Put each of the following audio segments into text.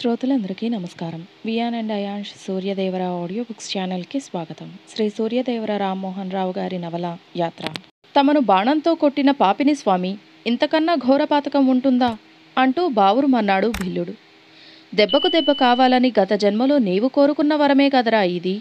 శ్రోతలందరికీ నమస్కారం Vian and Ayansh Suryadevara audio books ఛానల్కి స్వాగతం శ్రీ సూర్యదేవర రామ్మోహన్ రావు గారి నవల యాత్ర తమను బాణంతో కొట్టిన పాపిని స్వామి ఇంతకన్నా ఘోరపాతకం ఉంటుందా అంటూ బావురుమన్నాడు భిల్లుడు దెబ్బకు దెబ్బ కావాలని గత జన్మలో నీవు కోరుకున్న వరమే కదరా ఇది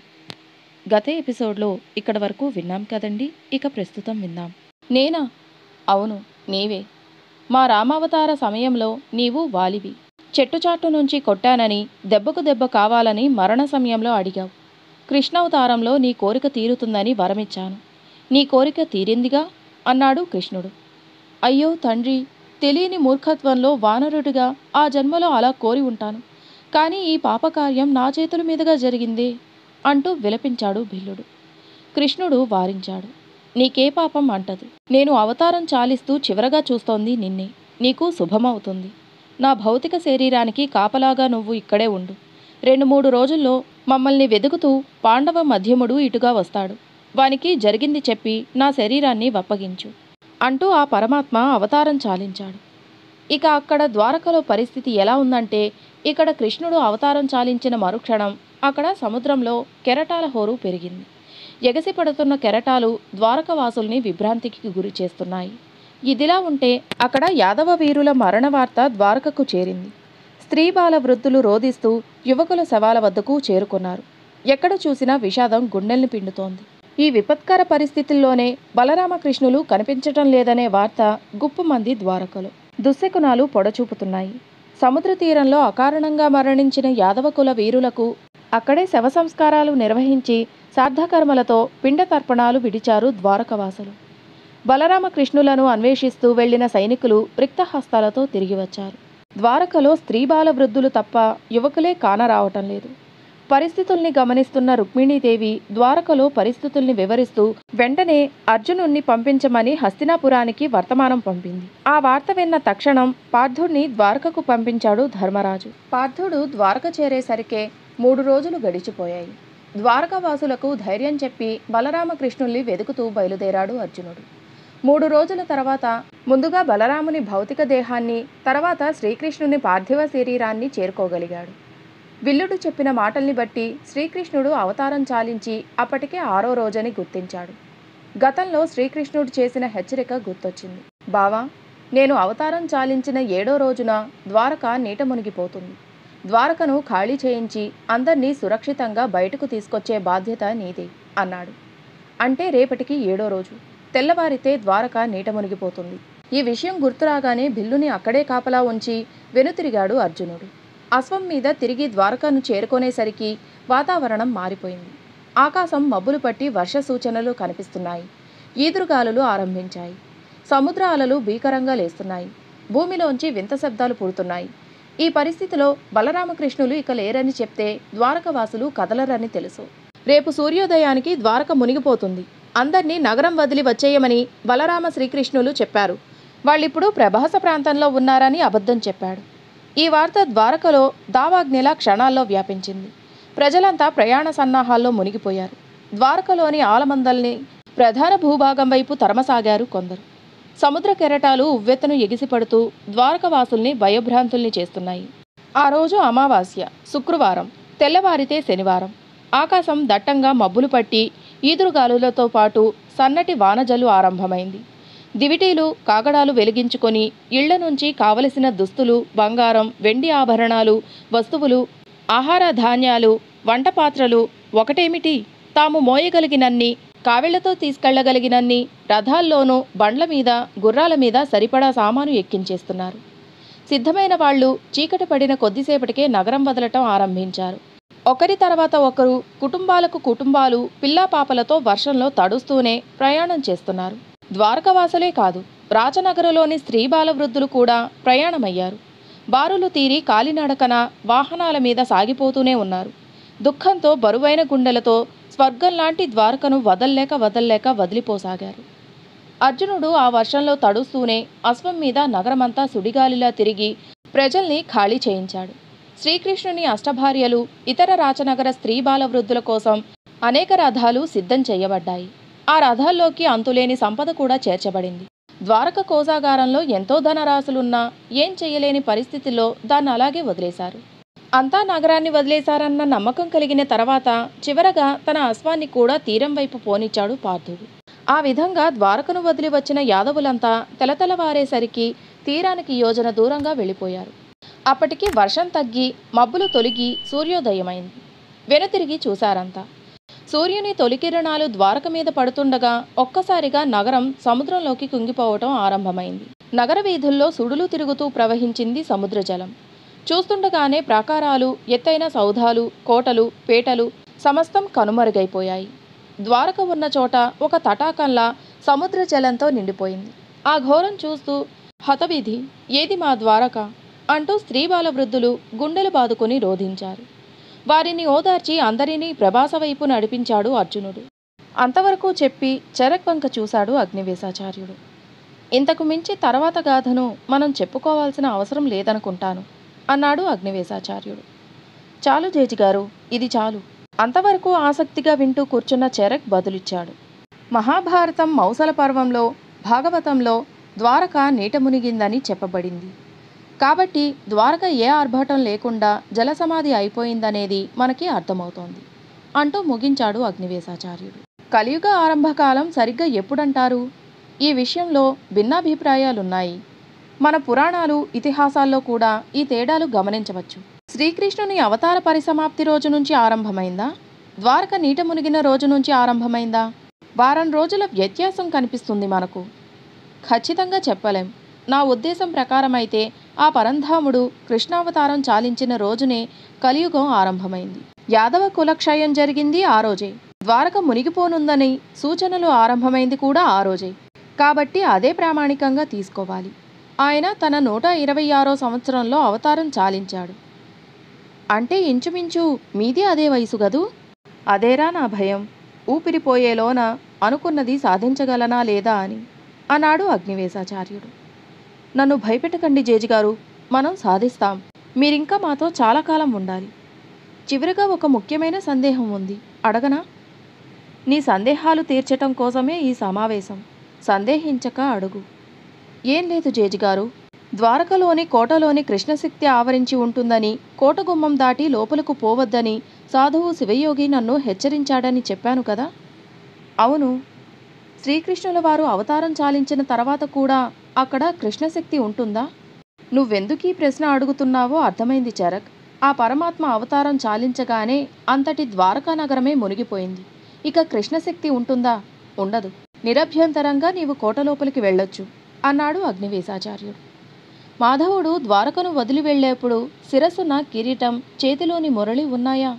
గత ఎపిసోడ్లో ఇక్కడ వరకు విన్నాం కదండి ఇక ప్రస్తుతం విందాం నేనా అవును నీవే మా రామావతార సమయంలో నీవు వాలివి చెట్టుచాటు నుంచి కొట్టానని దెబ్బకు దెబ్బ కావాలని మరణ సమయంలో అడిగావు కృష్ణావతారంలో నీ కోరిక తీరుతుందని వరమిచ్చాను నీ కోరిక తీరిందిగా అన్నాడు కృష్ణుడు అయ్యో తండ్రి తెలియని మూర్ఖత్వంలో వానరుడిగా ఆ జన్మలో అలా కోరి ఉంటాను కానీ ఈ పాపకార్యం నా చేతుల మీదుగా జరిగిందే అంటూ విలపించాడు భిల్లుడు కృష్ణుడు వారించాడు నీకే పాపం అంటదు నేను అవతారం చాలిస్తూ చివరగా చూస్తోంది నిన్నే నీకు శుభమవుతుంది నా భౌతిక శరీరానికి కాపలాగా నువ్వు ఇక్కడే ఉండు రెండు మూడు రోజుల్లో మమ్మల్ని వెతుకుతూ పాండవ మధ్యముడు ఇటుగా వస్తాడు వానికి జరిగింది చెప్పి నా శరీరాన్ని వప్పగించు అంటూ ఆ పరమాత్మ అవతారం చాలించాడు ఇక అక్కడ ద్వారకలో పరిస్థితి ఎలా ఉందంటే ఇక్కడ కృష్ణుడు అవతారం చాలించిన మరుక్షణం అక్కడ సముద్రంలో కెరటాల హోరు పెరిగింది ఎగసి పడుతున్న కెరటాలు ద్వారకవాసుల్ని విభ్రాంతికి గురి చేస్తున్నాయి ఇదిలా ఉంటే అక్కడ యాదవ వీరుల మరణ వార్త ద్వారకకు చేరింది స్త్రీ బాల వృద్ధులు రోదిస్తూ యువకుల శవాల వద్దకు చేరుకున్నారు ఎక్కడ చూసినా విషాదం గుండెల్ని పిండుతోంది ఈ విపత్కర పరిస్థితుల్లోనే బలరామకృష్ణులు కనిపించటం లేదనే వార్త గుప్పుమంది ద్వారకలో దుశ్శకునాలు పొడచూపుతున్నాయి సముద్ర తీరంలో అకారణంగా మరణించిన యాదవ కుల వీరులకు అక్కడే శవ సంస్కారాలు నిర్వహించి సార్థకర్మలతో పిండ తర్పణాలు విడిచారు ద్వారకవాసులు బలరామకృష్ణులను అన్వేషిస్తూ వెళ్లిన సైనికులు రిక్తహస్తాలతో తిరిగి వచ్చారు ద్వారకలో స్త్రీ బాల వృద్ధులు తప్ప యువకులే కానరావటం లేదు పరిస్థితుల్ని గమనిస్తున్న రుక్మిణీదేవి ద్వారకలో పరిస్థితుల్ని వివరిస్తూ వెంటనే అర్జునుణ్ణి పంపించమని హస్తినాపురానికి వర్తమానం పంపింది ఆ వార్త విన్న తక్షణం పార్థుణ్ణి ద్వారకకు పంపించాడు ధర్మరాజు పార్థుడు ద్వారక చేరేసరికే మూడు రోజులు గడిచిపోయాయి ద్వారకావాసులకు ధైర్యం చెప్పి బలరామకృష్ణుల్ని వెతుకుతూ బయలుదేరాడు అర్జునుడు మూడు రోజుల తర్వాత ముందుగా బలరాముని భౌతిక దేహాన్ని తర్వాత శ్రీకృష్ణుని పార్థివ శరీరాన్ని చేరుకోగలిగాడు విల్లుడు చెప్పిన మాటల్ని బట్టి శ్రీకృష్ణుడు అవతారం చాలించి అప్పటికే ఆరో రోజని గుర్తించాడు గతంలో శ్రీకృష్ణుడు చేసిన హెచ్చరిక గుర్తొచ్చింది బావా నేను అవతారం చాలించిన ఏడో రోజున ద్వారక నీట మునిగిపోతుంది ద్వారకను ఖాళీ చేయించి అందర్నీ సురక్షితంగా బయటకు తీసుకొచ్చే బాధ్యత నీదే అన్నాడు అంటే రేపటికి ఏడో రోజు తెల్లవారితే ద్వారక నీట మునిగిపోతుంది ఈ విషయం గుర్తురాగానే బిల్లుని అక్కడే కాపలా ఉంచి వెనుతిరిగాడు అర్జునుడు అశ్వం మీద తిరిగి ద్వారకను చేరుకునేసరికి వాతావరణం మారిపోయింది ఆకాశం మబ్బులు పట్టి వర్ష సూచనలు కనిపిస్తున్నాయి ఈదురుగాలులు ఆరంభించాయి సముద్ర అలలు భీకరంగా లేస్తున్నాయి భూమిలోంచి వింత శబ్దాలు పుడుతున్నాయి ఈ పరిస్థితిలో బలరామకృష్ణులు ఇక లేరని చెప్తే ద్వారకవాసులు కదలరని తెలుసు రేపు సూర్యోదయానికి ద్వారక మునిగిపోతుంది అందర్నీ నగరం వదిలి వచ్చేయమని బలరామ శ్రీకృష్ణులు చెప్పారు వాళ్ళిప్పుడు ప్రభాస ప్రాంతంలో ఉన్నారని అబద్ధం చెప్పాడు ఈ వార్త ద్వారకలో దావాగ్నిలా క్షణాల్లో వ్యాపించింది ప్రజలంతా ప్రయాణ సన్నాహాల్లో మునిగిపోయారు ద్వారకలోని ఆలమందల్ని ప్రధాన భూభాగం వైపు తరమసాగారు కొందరు సముద్ర కెరటాలు ఉవ్వెత్తును ఎగిసిపడుతూ ద్వారకవాసుల్ని భయభ్రాంతుల్ని చేస్తున్నాయి ఆ రోజు అమావాస్య శుక్రవారం తెల్లవారితే శనివారం ఆకాశం దట్టంగా మబ్బులు పట్టి ఈదురుగాలులతో పాటు సన్నటి వానజల్లు ఆరంభమైంది దివిటీలు కాగడాలు వెలిగించుకొని ఇళ్ల నుంచి కావలసిన దుస్తులు బంగారం వెండి ఆభరణాలు వస్తువులు ఆహార ధాన్యాలు వంట పాత్రలు ఒకటేమిటి తాము మోయగలిగినన్ని కావిళ్లతో తీసుకెళ్లగలిగినన్ని రథాల్లోనూ బండ్ల మీద గుర్రాల మీద సరిపడా సామాను ఎక్కించేస్తున్నారు సిద్ధమైన వాళ్ళు చీకటి పడిన కొద్దిసేపటికే నగరం వదలటం ఆరంభించారు ఒకరి తర్వాత ఒకరు కుటుంబాలకు కుటుంబాలు పిల్లాపాపలతో వర్షంలో తడుస్తూనే ప్రయాణం చేస్తున్నారు ద్వారకవాసులే కాదు రాజనగరలోని స్త్రీ బాల వృద్ధులు కూడా ప్రయాణమయ్యారు బారులు తీరి కాలినడకన వాహనాల మీద సాగిపోతూనే ఉన్నారు దుఃఖంతో బరువైన గుండెలతో స్వర్గం లాంటి ద్వారకను వదల్లేక వదల్లేక వదిలిపోసాగారు అర్జునుడు ఆ వర్షంలో తడుస్తూనే అశ్వం మీద నగరమంతా సుడిగాలిలా తిరిగి ప్రజల్ని ఖాళీ చేయించాడు శ్రీకృష్ణుని అష్టభార్యలు ఇతర రాచనగర స్త్రీ బాల వృద్ధుల కోసం అనేక రథాలు సిద్ధం చేయబడ్డాయి ఆ రథాల్లోకి అంతులేని సంపద కూడా చేర్చబడింది ద్వారక కోసాగారంలో ఎంతో ధనరాశులున్నా ఏం చేయలేని పరిస్థితిలో దాన్ని అలాగే వదిలేశారు అంతా నగరాన్ని వదిలేశారన్న నమ్మకం కలిగిన తర్వాత చివరగా తన అశ్వాన్ని కూడా తీరం వైపు పోనిచ్చాడు పార్థుడు ఆ విధంగా ద్వారకను వదిలి వచ్చిన యాదవులంతా తెలతెలవారేసరికి తీరానికి యోజన దూరంగా వెళ్ళిపోయారు అప్పటికి వర్షం తగ్గి మబ్బులు తొలగి సూర్యోదయమైంది వెనుతిరిగి చూశారంతా సూర్యుని తొలికిరణాలు ద్వారక మీద పడుతుండగా ఒక్కసారిగా నగరం సముద్రంలోకి కుంగిపోవటం ఆరంభమైంది నగర వీధుల్లో సుడులు తిరుగుతూ ప్రవహించింది సముద్ర జలం చూస్తుండగానే ప్రాకారాలు ఎత్తైన సౌధాలు కోటలు పేటలు సమస్తం కనుమరుగైపోయాయి ద్వారక ఉన్న చోట ఒక తటాకంలా సముద్ర జలంతో నిండిపోయింది ఆ ఘోరం చూస్తూ హతవిధి ఏది మా ద్వారక అంటూ స్త్రీ బాల వృద్ధులు గుండెలు బాదుకుని రోధించారు వారిని ఓదార్చి అందరినీ ప్రభాస వైపు నడిపించాడు అర్జునుడు అంతవరకు చెప్పి చెరక్ వంక చూశాడు అగ్నివేశాచార్యుడు ఇంతకు మించి తర్వాత గాథను మనం చెప్పుకోవాల్సిన అవసరం లేదనుకుంటాను అన్నాడు అగ్నివేశాచార్యుడు చాలు జేజి గారు ఇది చాలు అంతవరకు ఆసక్తిగా వింటూ కూర్చున్న చెరక్ బదులిచ్చాడు మహాభారతం మౌసల పర్వంలో భాగవతంలో ద్వారక నీట మునిగిందని చెప్పబడింది కాబట్టి ద్వారక ఏ ఆర్భాటం లేకుండా జలసమాధి అయిపోయిందనేది మనకి అర్థమవుతోంది అంటూ ముగించాడు అగ్నివేశాచార్యుడు కలియుగ ఆరంభకాలం సరిగ్గా ఎప్పుడంటారు ఈ విషయంలో భిన్నాభిప్రాయాలున్నాయి మన పురాణాలు ఇతిహాసాల్లో కూడా ఈ తేడాలు గమనించవచ్చు శ్రీకృష్ణుని అవతార పరిసమాప్తి రోజు నుంచి ఆరంభమైందా ద్వారక నీట మునిగిన రోజు నుంచి ఆరంభమైందా వారం రోజుల వ్యత్యాసం కనిపిస్తుంది మనకు ఖచ్చితంగా చెప్పలేం నా ఉద్దేశం ప్రకారం అయితే ఆ పరంధాముడు కృష్ణావతారం చాలించిన రోజునే కలియుగం ఆరంభమైంది యాదవ కులక్షయం జరిగింది ఆ రోజే ద్వారక మునిగిపోనుందని సూచనలు ఆరంభమైంది కూడా ఆ రోజే కాబట్టి అదే ప్రామాణికంగా తీసుకోవాలి ఆయన తన నూట ఇరవై ఆరో సంవత్సరంలో అవతారం చాలించాడు అంటే ఇంచుమించు మీది అదే వయసు గదూ అదేరా నా భయం ఊపిరిపోయేలోన అనుకున్నది సాధించగలనా లేదా అని అన్నాడు అగ్నివేశాచార్యుడు నన్ను భయపెట్టకండి జేజిగారు మనం సాధిస్తాం మీరింకా మాతో చాలా కాలం ఉండాలి చివరిగా ఒక ముఖ్యమైన సందేహం ఉంది అడగనా నీ సందేహాలు తీర్చటం కోసమే ఈ సమావేశం సందేహించక అడుగు ఏం లేదు జేజిగారు ద్వారకలోని కోటలోని కృష్ణశక్తి ఆవరించి ఉంటుందని కోటగుమ్మం దాటి లోపలకు పోవద్దని సాధువు శివయోగి నన్ను హెచ్చరించాడని చెప్పాను కదా అవును శ్రీకృష్ణుల వారు అవతారం చాలించిన తర్వాత కూడా అక్కడ కృష్ణశక్తి ఉంటుందా నువ్వెందుకు ఈ ప్రశ్న అడుగుతున్నావో అర్థమైంది చరక్ ఆ పరమాత్మ అవతారం చాలించగానే అంతటి ద్వారకా నగరమే మునిగిపోయింది ఇక కృష్ణశక్తి ఉంటుందా ఉండదు నిరభ్యంతరంగా నీవు కోట లోపలికి వెళ్ళొచ్చు అన్నాడు అగ్నివేశాచార్యుడు మాధవుడు ద్వారకను వదిలి వెళ్ళేప్పుడు శిరస్సున కిరీటం చేతిలోని మురళి ఉన్నాయా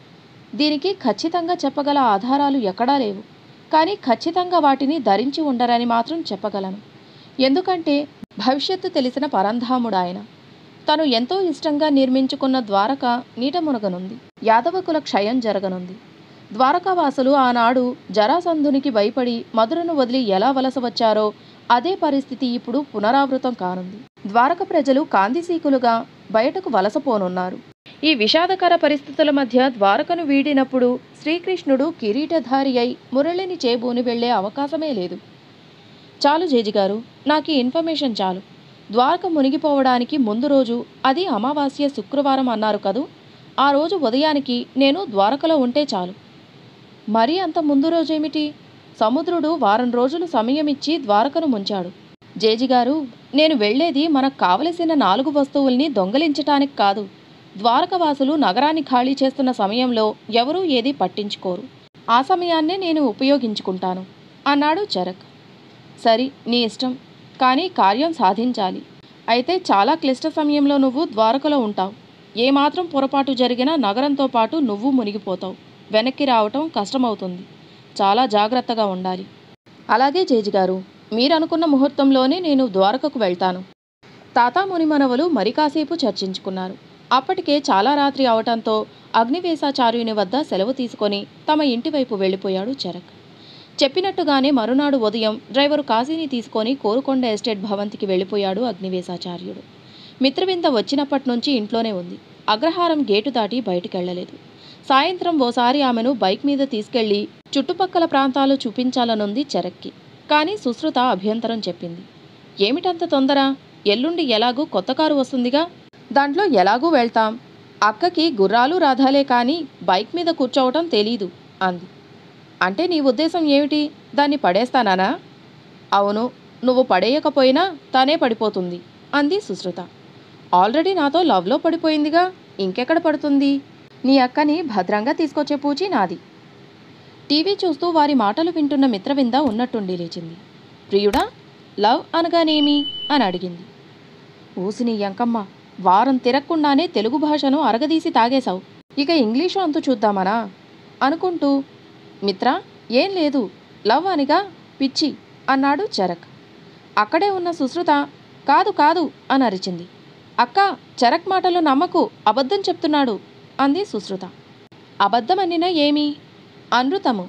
దీనికి ఖచ్చితంగా చెప్పగల ఆధారాలు ఎక్కడా లేవు కానీ ఖచ్చితంగా వాటిని ధరించి ఉండరని మాత్రం చెప్పగలను ఎందుకంటే భవిష్యత్తు తెలిసిన పరంధాముడు ఆయన తను ఎంతో ఇష్టంగా నిర్మించుకున్న ద్వారక నీట మునగనుంది యాదవకుల క్షయం జరగనుంది ద్వారకావాసులు ఆనాడు జరాసంధునికి భయపడి మధురను వదిలి ఎలా వలస వచ్చారో అదే పరిస్థితి ఇప్పుడు పునరావృతం కానుంది ద్వారక ప్రజలు కాందిసీకులుగా బయటకు వలసపోనున్నారు ఈ విషాదకర పరిస్థితుల మధ్య ద్వారకను వీడినప్పుడు శ్రీకృష్ణుడు కిరీటధారి అయి మురళిని చేబూని వెళ్లే అవకాశమే లేదు చాలు జేజిగారు నాకు ఈ ఇన్ఫర్మేషన్ చాలు ద్వారక మునిగిపోవడానికి ముందు రోజు అది అమావాస్య శుక్రవారం అన్నారు కదూ ఆ రోజు ఉదయానికి నేను ద్వారకలో ఉంటే చాలు మరీ అంత ముందు రోజేమిటి సముద్రుడు వారం రోజులు సమయం ఇచ్చి ద్వారకను ముంచాడు జేజిగారు నేను వెళ్ళేది మనకు కావలసిన నాలుగు వస్తువుల్ని దొంగలించటానికి కాదు ద్వారకవాసులు నగరాన్ని ఖాళీ చేస్తున్న సమయంలో ఎవరూ ఏదీ పట్టించుకోరు ఆ సమయాన్నే నేను ఉపయోగించుకుంటాను అన్నాడు చరక్ సరి నీ ఇష్టం కానీ కార్యం సాధించాలి అయితే చాలా క్లిష్ట సమయంలో నువ్వు ద్వారకలో ఉంటావు ఏమాత్రం పొరపాటు జరిగినా నగరంతో పాటు నువ్వు మునిగిపోతావు వెనక్కి రావటం కష్టమవుతుంది చాలా జాగ్రత్తగా ఉండాలి అలాగే జేజిగారు మీరనుకున్న ముహూర్తంలోనే నేను ద్వారకకు వెళ్తాను తాతా మునిమనవలు మరి కాసేపు చర్చించుకున్నారు అప్పటికే చాలా రాత్రి అవటంతో అగ్నివేశాచార్యుని వద్ద సెలవు తీసుకొని తమ ఇంటి వైపు వెళ్ళిపోయాడు చరక్ చెప్పినట్టుగానే మరునాడు ఉదయం డ్రైవరు కాశీని తీసుకొని కోరుకొండ ఎస్టేట్ భవంతికి వెళ్ళిపోయాడు అగ్నివేశాచార్యుడు మిత్రవింద వచ్చినప్పటి నుంచి ఇంట్లోనే ఉంది అగ్రహారం గేటు దాటి బయటికెళ్లలేదు సాయంత్రం ఓసారి ఆమెను బైక్ మీద తీసుకెళ్లి చుట్టుపక్కల ప్రాంతాలు చూపించాలనుంది చెరక్కి కానీ సుశ్రుత అభ్యంతరం చెప్పింది ఏమిటంత తొందర ఎల్లుండి ఎలాగూ కొత్త కారు వస్తుందిగా దాంట్లో ఎలాగూ వెళ్తాం అక్కకి గుర్రాలు రథాలే కానీ బైక్ మీద కూర్చోవటం తెలీదు అంది అంటే నీ ఉద్దేశం ఏమిటి దాన్ని పడేస్తానా అవును నువ్వు పడేయకపోయినా తనే పడిపోతుంది అంది సుశ్రుత ఆల్రెడీ నాతో లవ్లో పడిపోయిందిగా ఇంకెక్కడ పడుతుంది నీ అక్కని భద్రంగా తీసుకొచ్చే పూచి నాది టీవీ చూస్తూ వారి మాటలు వింటున్న మిత్రవింద ఉన్నట్టుండి లేచింది ప్రియుడా లవ్ అనగానేమి అని అడిగింది ఊసిని ఎంకమ్మ వారం తిరగకుండానే తెలుగు భాషను అరగదీసి తాగేశావు ఇక ఇంగ్లీషు అంతు చూద్దామనా అనుకుంటూ మిత్ర ఏం లేదు లవ్ అనిగా పిచ్చి అన్నాడు చరక్ అక్కడే ఉన్న సుశ్రుత కాదు కాదు అని అరిచింది అక్క చరక్ మాటలు నమ్మకు అబద్ధం చెప్తున్నాడు అంది సుశ్రుత అబద్ధమనినా ఏమి అనృతము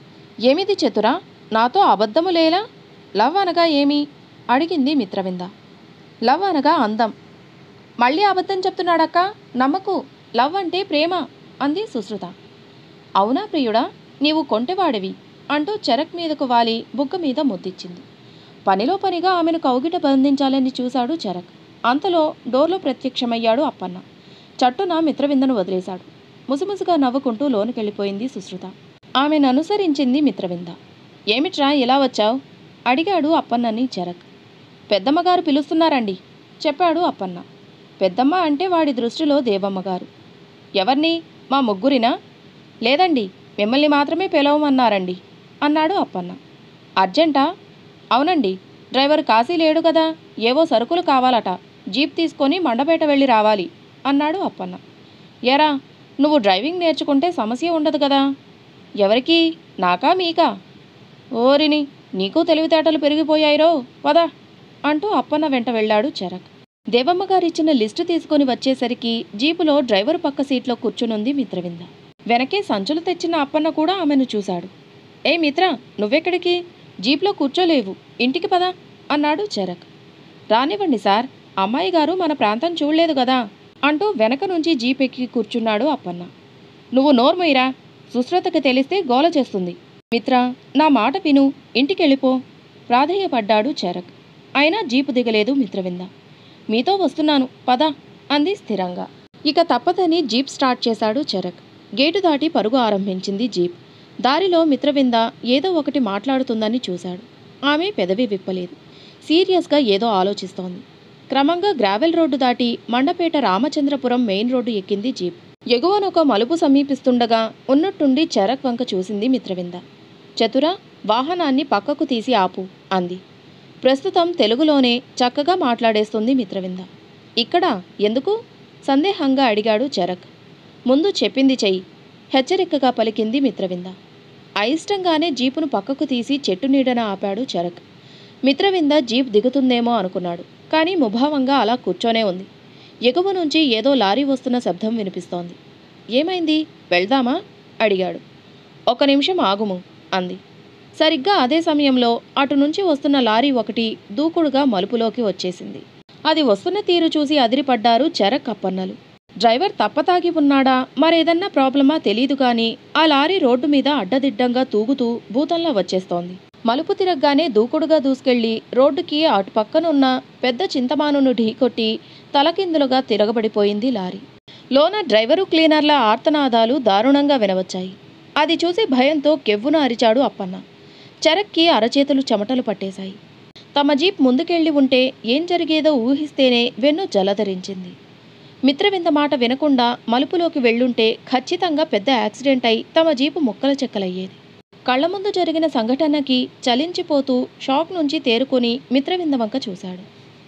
ఏమిది చతురా నాతో అబద్ధము లేలా లవ్ అనగా ఏమి అడిగింది మిత్రవింద లవ్ అనగా అందం మళ్ళీ అబద్ధం చెప్తున్నాడక్క నమ్మకు లవ్ అంటే ప్రేమ అంది సుశ్రుత అవునా ప్రియుడా నీవు కొంటెవాడివి అంటూ చెరక్ మీదకు వాలి బుగ్గ మీద ముద్దిచ్చింది పనిలో పనిగా ఆమెను కౌగిట బంధించాలని చూశాడు చెరక్ అంతలో డోర్లో ప్రత్యక్షమయ్యాడు అప్పన్న చట్టున మిత్రవిందను వదిలేశాడు ముసుముసుగా నవ్వుకుంటూ లోనుకెళ్ళిపోయింది సుశ్రుత ఆమెను అనుసరించింది మిత్రవింద ఏమిట్రా ఇలా వచ్చావు అడిగాడు అప్పన్నని చెరక్ పెద్దమ్మగారు పిలుస్తున్నారండి చెప్పాడు అప్పన్న పెద్దమ్మ అంటే వాడి దృష్టిలో దేవమ్మగారు ఎవరిని మా ముగ్గురినా లేదండి మిమ్మల్ని మాత్రమే పిలవమన్నారండి అన్నాడు అప్పన్న అర్జెంటా అవునండి డ్రైవర్ కాశీ లేడు కదా ఏవో సరుకులు కావాలట జీప్ తీసుకొని మండపేట వెళ్ళి రావాలి అన్నాడు అప్పన్న ఎరా నువ్వు డ్రైవింగ్ నేర్చుకుంటే సమస్య ఉండదు కదా ఎవరికి నాకా మీకా ఓరిని నీకు తెలివితేటలు పెరిగిపోయాయిరో పదా అంటూ అప్పన్న వెంట వెళ్ళాడు చరక్ దేవమ్మ గారిచ్చిన లిస్టు తీసుకొని వచ్చేసరికి జీపులో డ్రైవర్ పక్క సీట్లో కూర్చునుంది మిత్రవింద వెనకే సంచులు తెచ్చిన అప్పన్న కూడా ఆమెను చూశాడు ఏ మిత్ర నువ్వెక్కడికి జీప్లో కూర్చోలేవు ఇంటికి పదా అన్నాడు చరక్ రానివ్వండి సార్ అమ్మాయి గారు మన ప్రాంతం చూడలేదు కదా అంటూ వెనక నుంచి జీప్ ఎక్కి కూర్చున్నాడు అప్పన్న నువ్వు నోర్మయ్యరా సుశ్రుతకి తెలిస్తే గోల చేస్తుంది మిత్ర నా మాట విను ఇంటికెళ్ళిపో ప్రాధేయపడ్డాడు చరక్ అయినా జీపు దిగలేదు మిత్రవింద మీతో వస్తున్నాను పద అంది స్థిరంగా ఇక తప్పదని జీప్ స్టార్ట్ చేశాడు చరక్ గేటు దాటి పరుగు ఆరంభించింది జీప్ దారిలో మిత్రవింద ఏదో ఒకటి మాట్లాడుతుందని చూశాడు ఆమె పెదవి విప్పలేదు సీరియస్గా ఏదో ఆలోచిస్తోంది క్రమంగా గ్రావెల్ రోడ్డు దాటి మండపేట రామచంద్రపురం మెయిన్ రోడ్డు ఎక్కింది జీప్ ఎగువనొక మలుపు సమీపిస్తుండగా ఉన్నట్టుండి చరక్ వంక చూసింది మిత్రవింద చతుర వాహనాన్ని పక్కకు తీసి ఆపు అంది ప్రస్తుతం తెలుగులోనే చక్కగా మాట్లాడేస్తుంది మిత్రవింద ఇక్కడ ఎందుకు సందేహంగా అడిగాడు చరక్ ముందు చెప్పింది చెయ్యి హెచ్చరికగా పలికింది మిత్రవింద అయిష్టంగానే జీపును పక్కకు తీసి చెట్టు నీడన ఆపాడు చరక్ మిత్రవింద జీప్ దిగుతుందేమో అనుకున్నాడు కానీ ముభావంగా అలా కూర్చోనే ఉంది ఎగువ నుంచి ఏదో లారీ వస్తున్న శబ్దం వినిపిస్తోంది ఏమైంది వెళ్దామా అడిగాడు ఒక నిమిషం ఆగుము అంది సరిగ్గా అదే సమయంలో అటు నుంచి వస్తున్న లారీ ఒకటి దూకుడుగా మలుపులోకి వచ్చేసింది అది వస్తున్న తీరు చూసి అదిరిపడ్డారు చెరక్ అప్పన్నలు డ్రైవర్ తప్పతాగి ఉన్నాడా మరేదన్నా ప్రాబ్లమా తెలీదు కానీ ఆ లారీ రోడ్డు మీద అడ్డదిడ్డంగా తూగుతూ భూతంలా వచ్చేస్తోంది మలుపు తిరగగానే దూకుడుగా దూసుకెళ్లి రోడ్డుకి అటు పక్కనున్న పెద్ద చింతమానును ఢీకొట్టి తలకిందులుగా తిరగబడిపోయింది లారీ లోన డ్రైవరు క్లీనర్ల ఆర్తనాదాలు దారుణంగా వినవచ్చాయి అది చూసి భయంతో కెవ్వున అరిచాడు అప్పన్న చరక్కి అరచేతులు చెమటలు పట్టేశాయి తమ జీప్ ముందుకెళ్ళి ఉంటే ఏం జరిగేదో ఊహిస్తేనే వెన్ను జలధరించింది మిత్రవింద మాట వినకుండా మలుపులోకి వెళ్ళుంటే ఖచ్చితంగా పెద్ద యాక్సిడెంట్ అయి తమ జీపు ముక్కల చెక్కలయ్యేది కళ్ళ ముందు జరిగిన సంఘటనకి చలించిపోతూ షాక్ నుంచి తేరుకొని మిత్రవింద వంక చూశాడు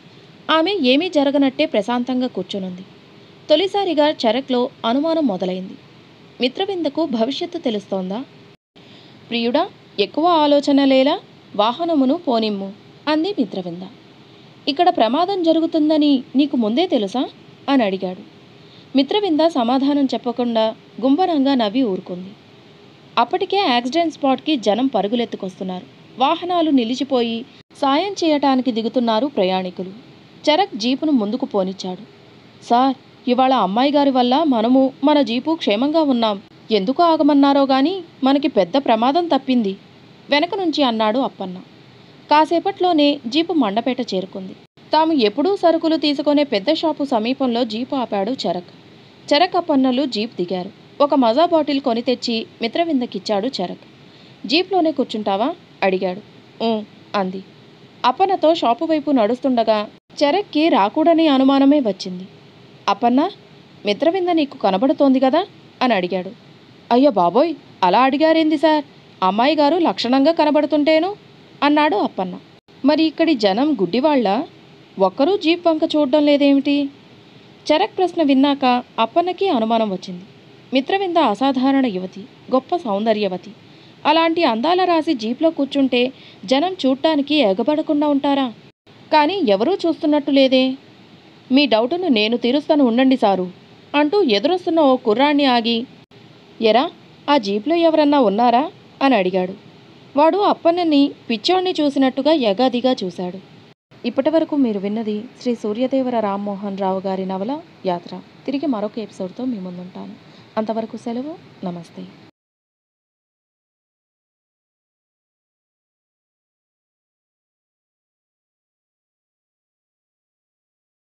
ఆమె ఏమీ జరగనట్టే ప్రశాంతంగా కూర్చునుంది తొలిసారిగా చరక్లో అనుమానం మొదలైంది మిత్రవిందకు భవిష్యత్తు తెలుస్తోందా ప్రియుడా ఎక్కువ ఆలోచన లేలా వాహనమును పోనిమ్ము అంది మిత్రవింద ఇక్కడ ప్రమాదం జరుగుతుందని నీకు ముందే తెలుసా అని అడిగాడు మిత్రవింద సమాధానం చెప్పకుండా గుంభనంగా నవ్వి ఊరుకుంది అప్పటికే యాక్సిడెంట్ స్పాట్కి జనం పరుగులెత్తుకొస్తున్నారు వాహనాలు నిలిచిపోయి సాయం చేయటానికి దిగుతున్నారు ప్రయాణికులు చరక్ జీపును ముందుకు పోనిచ్చాడు సార్ ఇవాళ అమ్మాయి గారి వల్ల మనము మన జీపు క్షేమంగా ఉన్నాం ఎందుకు ఆగమన్నారో గాని మనకి పెద్ద ప్రమాదం తప్పింది వెనక నుంచి అన్నాడు అప్పన్న కాసేపట్లోనే జీపు మండపేట చేరుకుంది తాము ఎప్పుడూ సరుకులు తీసుకునే పెద్ద షాపు సమీపంలో జీపు ఆపాడు చరక్ చరక్ అప్పన్నలు జీప్ దిగారు ఒక మజా బాటిల్ కొని తెచ్చి మిత్రవిందకిచ్చాడు చరక్ జీప్లోనే కూర్చుంటావా అడిగాడు "ఊ" అంది అప్పన్నతో షాపు వైపు నడుస్తుండగా చరక్కి రాకూడని అనుమానమే వచ్చింది అప్పన్న మిత్రవింద నీకు కనబడుతోంది కదా అని అడిగాడు అయ్యో బాబోయ్ అలా అడిగారేంది సార్ అమ్మాయి గారు లక్షణంగా కనబడుతుంటేను అన్నాడు అప్పన్న మరి ఇక్కడి జనం గుడ్డివాళ్ళ ఒక్కరూ జీప్ వంక చూడడం లేదేమిటి చరక్ ప్రశ్న విన్నాక అప్పన్నకి అనుమానం వచ్చింది మిత్రవింద అసాధారణ యువతి గొప్ప సౌందర్యవతి అలాంటి అందాల రాసి జీప్లో కూర్చుంటే జనం చూడటానికి ఎగబడకుండా ఉంటారా కానీ ఎవరూ చూస్తున్నట్టు లేదే మీ డౌటును నేను తీరుస్తాను ఉండండి సారు అంటూ ఎదురొస్తున్న ఓ కుర్రాన్ని ఆగి ఎరా ఆ జీప్లో ఎవరన్నా ఉన్నారా అని అడిగాడు వాడు అప్పన్నని పిచ్చోణ్ణి చూసినట్టుగా యగాదిగా చూశాడు ఇప్పటివరకు మీరు విన్నది శ్రీ సూర్యదేవర రామ్మోహన్ రావు గారి నవల యాత్ర తిరిగి మరొక ఎపిసోడ్తో మీ ముందుంటాను అంతవరకు సెలవు నమస్తే